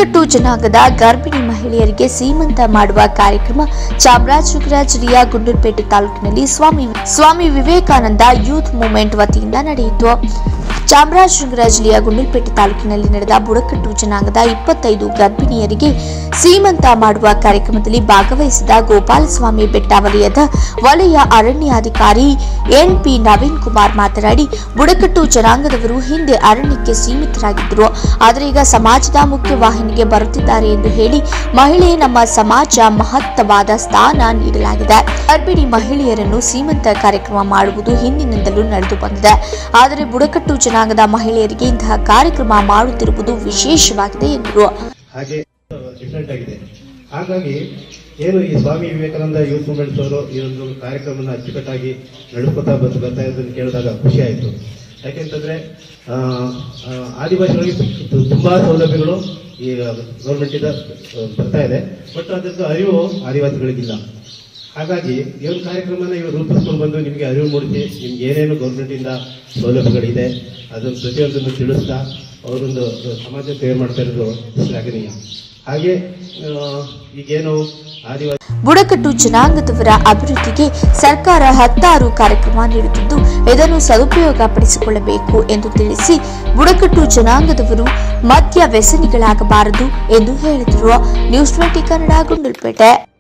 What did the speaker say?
ಬುಡಕಟ್ಟು ಜನಾಂಗದ ಗರ್ಭಿಣಿ ಮಹಿಳೆಯರಿಗೆ ಸೀಮಂತ ಮಾಡುವ ಕಾರ್ಯಕ್ರಮ ಚಾಮರಾಜನಗರ ಜಿಲ್ಲೆಯ ಗುಂಡ್ಲುಪೇಟೆ ತಾಲೂಕಿನಲ್ಲಿ ಸ್ವಾಮಿ ಸ್ವಾಮಿ ವಿವೇಕಾನಂದ ಯೂತ್ ಮೂವ್ಮೆಂಟ್ ವತಿಯಿಂದ ನಡೆಯಿತು ಚಾಮರಾಜನಗರ ಜಿಲ್ಲೆಯ ಗುಂಡ್ಲುಪೇಟೆ ತಾಲೂಕಿನಲ್ಲಿ ನಡೆದ ಬುಡಕಟ್ಟು ಜನಾಂಗದ ಇಪ್ಪತ್ತೈದು ಗರ್ಭಿಣಿಯರಿಗೆ ಸೀಮಂತ ಮಾಡುವ ಕಾರ್ಯಕ್ರಮದಲ್ಲಿ ಭಾಗವಹಿಸಿದ ಗೋಪಾಲಸ್ವಾಮಿ ಬೆಟ್ಟ ವಲಯದ ವಲಯ ಅರಣ್ಯಾಧಿಕಾರಿ ಎನ್ ಪಿ ನವೀನ್ ಕುಮಾರ್ ಮಾತನಾಡಿ ಬುಡಕಟ್ಟು ಜನಾಂಗದವರು ಹಿಂದೆ ಅರಣ್ಯಕ್ಕೆ ಸೀಮಿತರಾಗಿದ್ದರು ಆದರೆ ಈಗ ಸಮಾಜದ ಮುಖ್ಯ ವಾಹಿನಿಗೆ ಬರುತ್ತಿದ್ದಾರೆ ಎಂದು ಹೇಳಿ ಮಹಿಳೆ ನಮ್ಮ ಸಮಾಜ ಮಹತ್ತವಾದ ಸ್ಥಾನ ನೀಡಲಾಗಿದೆ ಗರ್ಭಿಣಿ ಮಹಿಳೆಯರನ್ನು ಸೀಮಂತ ಕಾರ್ಯಕ್ರಮ ಮಾಡುವುದು ಹಿಂದಿನಿಂದಲೂ ನಡೆದು ಬಂದಿದೆ ಆದರೆ ಬುಡಕಟ್ಟು ಜನಾಂಗದ ಮಹಿಳೆಯರಿಗೆ ಇಂತಹ ಕಾರ್ಯಕ್ರಮ ಮಾಡುತ್ತಿರುವುದು ವಿಶೇಷವಾಗಿದೆ ಎಂದರು ಹಾಗೆ ಡಿಫ್ರೆಂಟ್ ಆಗಿದೆ ಹಾಗಾಗಿ ಏನು ಈ ಸ್ವಾಮಿ ವಿವೇಕಾನಂದ ಯೂತ್ ಮೂವ್ಮೆಂಟ್ಸ್ ಅವರು ಈ ಒಂದು ಕಾರ್ಯಕ್ರಮನ ಅಚ್ಚುಕಟ್ಟಾಗಿ ನಡೆಸ್ಕೊತಾ ಬಂದು ಬರ್ತಾ ಇರೋದನ್ನು ಕೇಳಿದಾಗ ಖುಷಿ ಆಯಿತು ಯಾಕೆಂತಂದ್ರೆ ಆ, ಆ, ಆದಿವಾಸಿಗಳಿಗೆ ತು- ತುಂಬಾ ಸೌಲಭ್ಯಗಳು ಈ ಗೌರ್ಮೆಂಟ್ ಇಂದ ಬರ್ತಾ ಇದೆ ಬಟ್ ಅದರದ್ದು ಅರಿವು ಆದಿವಾಸಿಗಳಿಗಿಲ್ಲ ಹಾಗಾಗಿ ಈ ಒಂದು ಕಾರ್ಯಕ್ರಮನ ಇವರು ರೂಪಿಸ್ಕೊಂಡು ಬಂದು ನಿಮಗೆ ಅರಿವು ಮೂಡಿಸಿ ನಿಮ್ಗೆ ಏನೇನು ಗೌರ್ಮೆಂಟ್ ಇಂದ ಸೌಲಭ್ಯಗಳಿದೆ ಅದನ್ನು ಪ್ರತಿಯೊಂದನ್ನು ತಿಳಿಸ್ತಾ ಅವರೊಂದು ಸಮಾಜ ಸೇವೆ ಮಾಡ್ತಾ ಇರೋದು ಶ್ಲಾಘನೀಯ ಹಾಗೆ ಆ, ಈಗೇನು ಆದಿವಾಸಿ ಬುಡಕಟ್ಟು ಜನಾಂಗದವರ ಅಭಿವೃದ್ಧಿಗೆ ಸರ್ಕಾರ ಹತ್ತಾರು ಕಾರ್ಯಕ್ರಮ ನೀಡುತ್ತಿದ್ದು ಇದನ್ನು ಸದುಪಯೋಗ ಪಡಿಸಿಕೊಳ್ಳಬೇಕು ಎಂದು ತಿಳಿಸಿ ಬುಡಕಟ್ಟು ಜನಾಂಗದವರು ಮದ್ಯ ವ್ಯಸನಿಗಳಾಗಬಾರದು ಎಂದು ಹೇಳಿದರು ನ್ಯೂಸ್ ಟ್ವೆಂಟಿ ಕನ್ನಡ ಗುಂಡಲ್ಪೇಟೆ